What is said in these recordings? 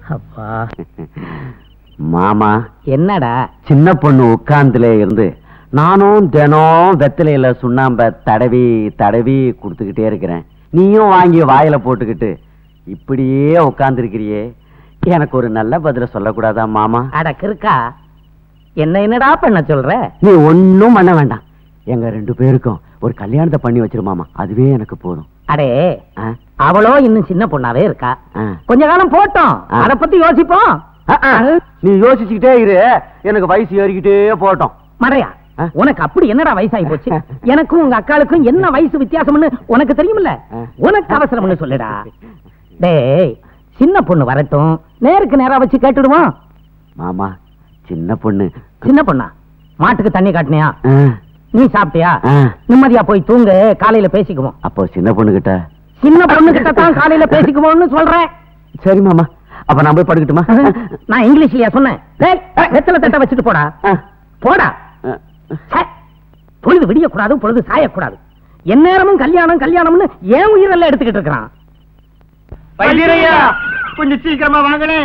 அப்பா மாமா என்னடா சின்ன பொண்ணு உட்கார்ந்துல இருந்து நானும் தினம் வெத்தலையில சுண்ணாம்ப தடவி தடவி கொடுத்துக்கிட்டே இருக்கிறேன் நீயும் வாங்கி வாயில போட்டுக்கிட்டு இப்படியே உட்கார்ந்துருக்கிறியே எனக்கு ஒரு நல்ல பதில சொல்லக்கூடாதா மாமா அட கிறுக்கா என்ன என்னடா பண்ண சொல்ற நீ ஒன்னும் பண்ண வேண்டாம் எங்க ரெண்டு பேருக்கும் ஒரு கல்யாணத்தை பண்ணி வச்சிரு மாமா அதுவே எனக்கு போதும் அடே ஆ? அவளோ இன்னும் சின்ன பொண்ணாவே இருக்கா ஆ. கொஞ்ச காலம் போட்டோம் ஆ. அத பத்தி யோசிப்போம் ஆ, ஆ. நீ யோசிச்சுக்கிட்டே இரு எனக்கு வயசு ஏறிக்கிட்டே போட்டோம் மறையா ஆ? உனக்கு அப்படி என்னடா வயசாகி போச்சு எனக்கும் உங்க அக்காளுக்கும் என்ன வயசு வித்தியாசம்னு உனக்கு தெரியுமில்ல ஆ. உனக்கு அவசரம்னு சொல்லுடா டேய் சின்ன பொண்ணு வரட்டும் நேருக்கு நேரா வச்சு கேட்டுடுவோம் மாமா சின்ன பொண்ணு சின்ன பொண்ணா மாட்டுக்கு தண்ணி காட்டினியா ஆ, நீ சாப்பிட்டியா ஆ. நிம்மதியா போய் தூங்கு காலையில பேசிக்குவோம் அப்போ சின்ன பொண்ணு கிட்ட சின்ன பொண்ணு கிட்ட தான் காலையில பேசிக்குவோம்னு சொல்றேன் சரி மாமா அப்ப நான் போய் படுக்கட்டுமா நான் இங்கிலீஷ்லயா சொன்னேன் டேய், வெத்தலை தட்டை வச்சுட்டு போடா ஆ. போடா ஆ. ச்சே, பொழுது விடியக்கூடாது பொழுது சாயக்கூடாது எந்நேரமும் கல்யாணம் கல்யாணம்னு ஏன் உயிரெல்லாம் எடுத்துக்கிட்டு இருக்கிறான் வைத்தியரையா கொஞ்சம் சீக்கிரமா வாங்கினேன்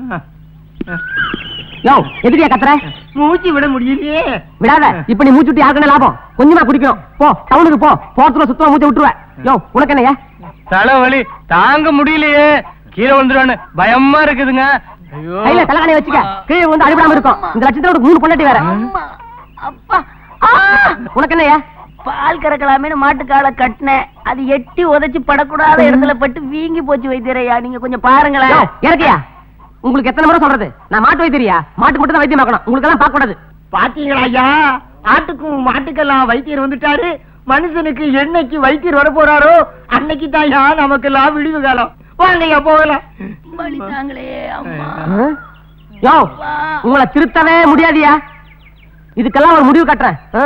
யோ எதுக்கியா கத்துற மூச்சு விட முடியலையே விடாத இப்ப நீ மூச்சுட்டு யாருக்குன்னு லாபம் கொஞ்சமா குடிக்கணும் போ டவுனுக்கு போ போறதுல சுத்தமா மூச்சை விட்டுருவேன் யோ உனக்கு என்னய்யா தலைவலி தாங்க முடியலையே கீழே வந்துருவானு பயமா இருக்குதுங்க ஐயோ கையில தலைகாணி வச்சுக்க கீழே வந்து அடிபடாம இருக்கும் இந்த லட்சத்தோட மூணு பொண்டாட்டி வேற அப்பா ஆ! உனக்கு என்னய்யா பால் கறக்கலாமேனு மாட்டுக்கால கட்டினேன் அது எட்டி உதைச்சு படக்கூடாத இடத்துல பட்டு வீங்கி போச்சு வைத்தியரையா நீங்க கொஞ்சம் யோ, பாருங்களேன் இறக்கியா உங்களுக்கு எத்தனை முறை சொல்றது நான் மாட்டு வைத்தியரியா மாட்டுக்கு மட்டும் தான் வைத்தியம் பார்க்கணும் உங்களுக்கு எல்லாம் பார்க்க கூடாது பாத்தீங்களா ஐயா ஆட்டுக்கும் மாட்டுக்கெல்லாம் வைத்தியர் வந்துட்டாரு மனுஷனுக்கு என்னைக்கு வைத்தியர் வர போறாரோ அன்னைக்கு தான் ஐயா நமக்கெல்லாம் விடிவு காலம் வாங்க ஐயா போகலாம் வலித்தாங்களே அம்மா யோ உங்களை திருத்தவே முடியாதியா இதுக்கெல்லாம் ஒரு முடிவு கட்டுறேன் ஆ.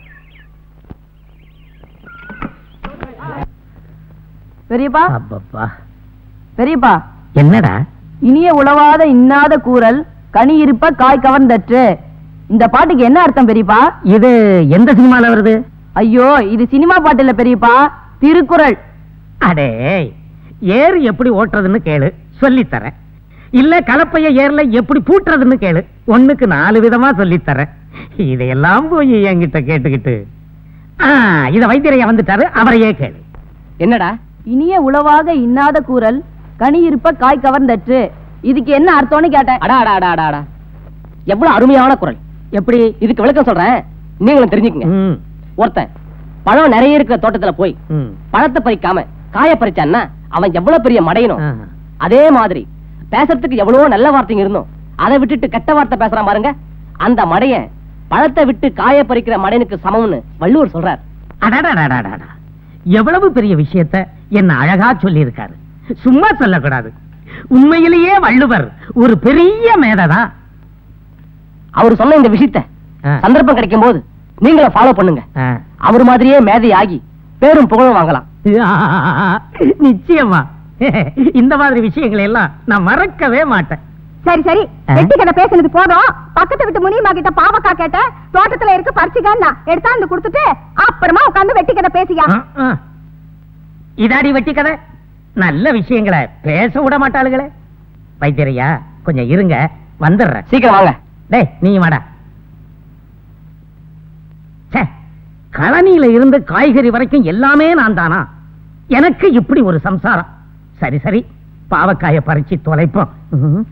பெரியப்பா அப்பப்பா பெரியப்பா என்னடா இனிய உளவாத இன்னாத கூறல் கனி இருப்ப காய் கவர்ந்தற்று இந்த பாட்டுக்கு என்ன அர்த்தம் பெரியப்பா இது எந்த சினிமால வருது ஐயோ இது சினிமா பாட்டு இல்ல பெரியப்பா திருக்குறள் அடே ஏர் எப்படி ஓட்டுறதுன்னு கேளு சொல்லித் தரேன் இல்ல கலப்பைய ஏர்ல எப்படி பூட்டுறதுன்னு கேளு ஒண்ணுக்கு நாலு விதமா சொல்லித் தரேன் இதையெல்லாம் போய் என்கிட்ட கேட்டுக்கிட்டு ஆ, இத வைத்தியரையா வந்துட்டாரு அவரையே கேளு என்னடா இனிய உளவாக இன்னாத கூறல் கனி இருப்ப காய் கவர்ந்தற்று இதுக்கு என்ன அர்த்தம்னு கேட்டேன் அடா அடா அடா அடா அடா எவ்வளவு அருமையான குரல் எப்படி இதுக்கு விளக்கம் சொல்றேன் நீங்களும் தெரிஞ்சுக்கங்க ஒருத்தன் பழம் நிறைய இருக்கிற தோட்டத்துல போய் பழத்தை பறிக்காம காய பறிச்சான்னா அவன் எவ்வளவு பெரிய மடையணும் அதே மாதிரி பேசுறதுக்கு எவ்வளவோ நல்ல வார்த்தைங்க இருந்தும் அதை விட்டுட்டு கெட்ட வார்த்தை பேசுறான் பாருங்க அந்த மடையன் பழத்தை விட்டு காய பறிக்கிற மடையனுக்கு சமம்னு வள்ளுவர் சொல்றார் அடடடடடடா. எவ்வளவு பெரிய விஷயத்த என்ன அழகா சொல்லி இருக்காரு சும்மா சொல்லக்கூடாது உண்மையிலேயே வள்ளுவர் ஒரு பெரிய மேததா அவர் சொன்ன இந்த விஷயத்த சந்தர்ப்பம் கிடைக்கும் போது நீங்களும் ஃபாலோ பண்ணுங்க அவர் மாதிரியே மேதை ஆகி பேரும் புகழும் வாங்கலாம் நிச்சயமா இந்த மாதிரி விஷயங்களை எல்லாம் நான் மறக்கவே மாட்டேன் சரி சரி ஆ? வெட்டி கதை பேசுனது போதும் பக்கத்து வீட்டு முனியம்மா கிட்ட பாவக்கா கேட்ட தோட்டத்துல இருக்கு பறிச்சுக்கன்னா எடுத்தாந்து கொடுத்துட்டு அப்புறமா உட்கார்ந்து வெட்டி கதை பேசியா ஆ, ஆ. இதாடி வெட்டி கதை நல்ல விஷயங்களை பேச விட மாட்டாளுகளே வைத்தியரையா கொஞ்சம் இருங்க வந்துடுறேன் சீக்கிரம் வாங்க டேய் நீ வாடா ச்சே, கழனியில இருந்து காய்கறி வரைக்கும் எல்லாமே நான் தானா எனக்கு இப்படி ஒரு சம்சாரம் சரி சரி பாவக்காய பறிச்சு தொலைப்போம் ம்ஹும்.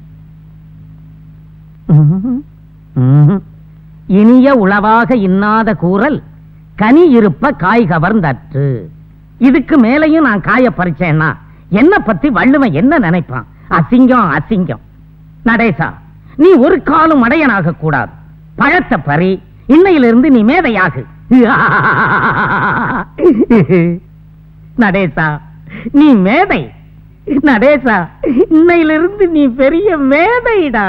ம்ஹும். ம்ஹும். இனிய உளவாக இன்னாத கூறல் கனி இருப்ப காய் கவர்ந்தற்று இதுக்கு மேலையும் நான் காய பறிச்சேன்னா என்ன பத்தி வள்ளுவன் என்ன நினைப்பான் அசிங்கம் அசிங்கம் நடேசா நீ ஒரு காலும் அடையனாக கூடாது பழத்தை பறி இன்னையிலிருந்து நீ மேதையாகு நடேசா நீ மேதை நடேசா இன்னையிலிருந்து நீ பெரிய மேதைடா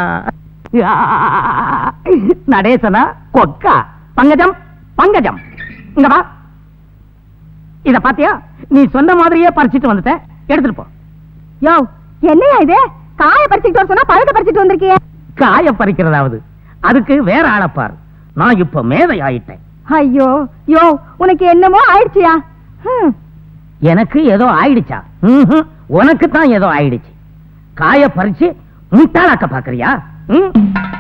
நடேசனா கொக்கா பங்கஜம் பங்கஜம் இங்க வா இத பாத்தியா நீ சொன்ன மாதிரியே பறிச்சிட்டு வந்துட்ட எடுத்துட்டு போ யோ என்னையா இது காய பறிச்சுட்டு வர சொன்னா பழத்தை பறிச்சுட்டு வந்திருக்கியே காய பறிக்கிறதாவது அதுக்கு வேற ஆளப்பார் நான் இப்ப மேதை ஆயிட்டேன் ஐயோ யோ உனக்கு என்னமோ ஆயிடுச்சியா ஹம். எனக்கு ஏதோ ஆயிடுச்சா ம்ஹும். உனக்கு தான் ஏதோ ஆயிடுச்சு காய பறிச்சு முட்டாளாக்க பாக்குறியா ம்?